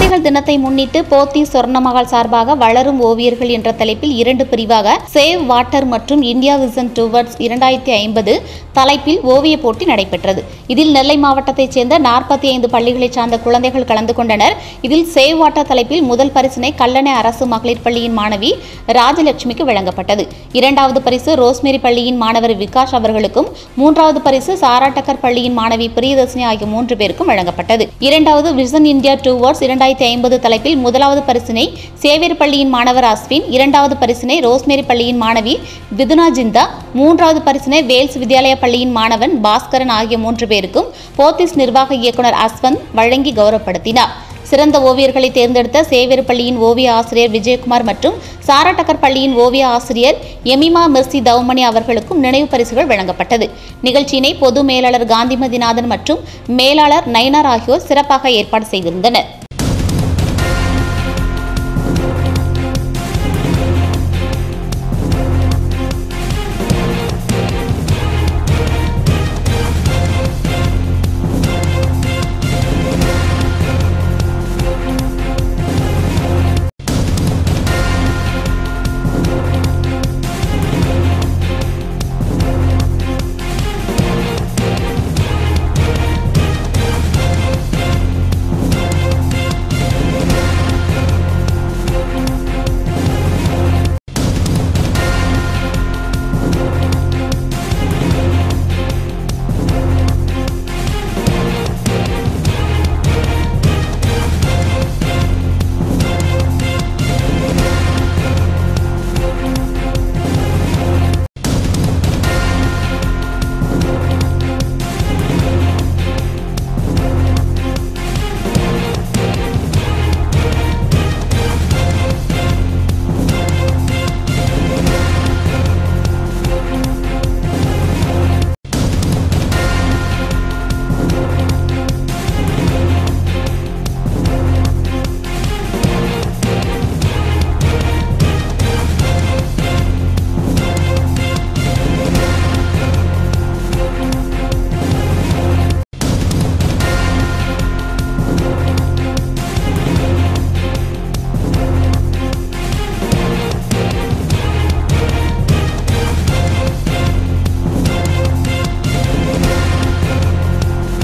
குழந்தைகள் தினத்தை முன்னிட்டு போத்தி சொர்ணமகால் சார்பாக வளரும் ஓவியர்கள் என்ற தலைப்பில் இரண்டு பிரிவாக சேவ் வாட்டர் மற்றும் இந்தியா விசன் டுவர்ட்ஸ் இரண்டாயிரத்தி ஐம்பது தலைப்பில் ஓவிய போட்டி நடைபெற்றது இதில் நெல்லை மாவட்டத்தைச் சேர்ந்த நாற்பத்தி ஐந்து பள்ளிகளைச் சார்ந்த குழந்தைகள் கலந்து கொண்டனர் இதில் சேவ் வாட்டர் தலைப்பில் முதல் பரிசினை கல்லணை அரசு மகளிர் பள்ளியின் மாணவி ராஜலட்சுமிக்கு வழங்கப்பட்டது இரண்டாவது பரிசு ரோஸ்மேரி பள்ளியின் மாணவர் விகாஷ் அவர்களுக்கும் மூன்றாவது பரிசு சாராட்டக்கர் பள்ளியின் மாணவி பிரியதர்ஷினி ஆகிய மூன்று பேருக்கும் வழங்கப்பட்டது இரண்டாவது விசன் இந்தியா டுவர்ட்ஸ் இரண்டாயிரத்தி ஐம்பது தலைப்பில் முதலாவது பரிசினை சேவியர் பள்ளியின் மாணவர் அஸ்வின் இரண்டாவது பரிசினை ரோஸ்மேரி பள்ளியின் மாணவி விதுனா ஜிந்தா மூன்றாவது பரிசினை வேல்ஸ் வித்யாலயா பள்ளியின் மாணவன் பாஸ்கரன் ஆகிய மூன்று பேருக்கும் போத்திஸ் நிர்வாக இயக்குனர் அஸ்வந்த் வழங்கி கௌரவப்படுத்தினார் சிறந்த ஓவியர்களை தேர்ந்தெடுத்த சேவியர் பள்ளியின் ஓவிய ஆசிரியர் விஜயகுமார் மற்றும் சாராட்டக்கர் பள்ளியின் ஓவிய ஆசிரியர் எமிமா மிர்சி தவுமணி அவர்களுக்கும் நினைவு பரிசுகள் வழங்கப்பட்டது நிகழ்ச்சியினை பொது மேலாளர் காந்திமதிநாதன் மற்றும் மேலாளர் நயனார் ஆகியோர் சிறப்பாக ஏற்பாடு செய்திருந்தனர்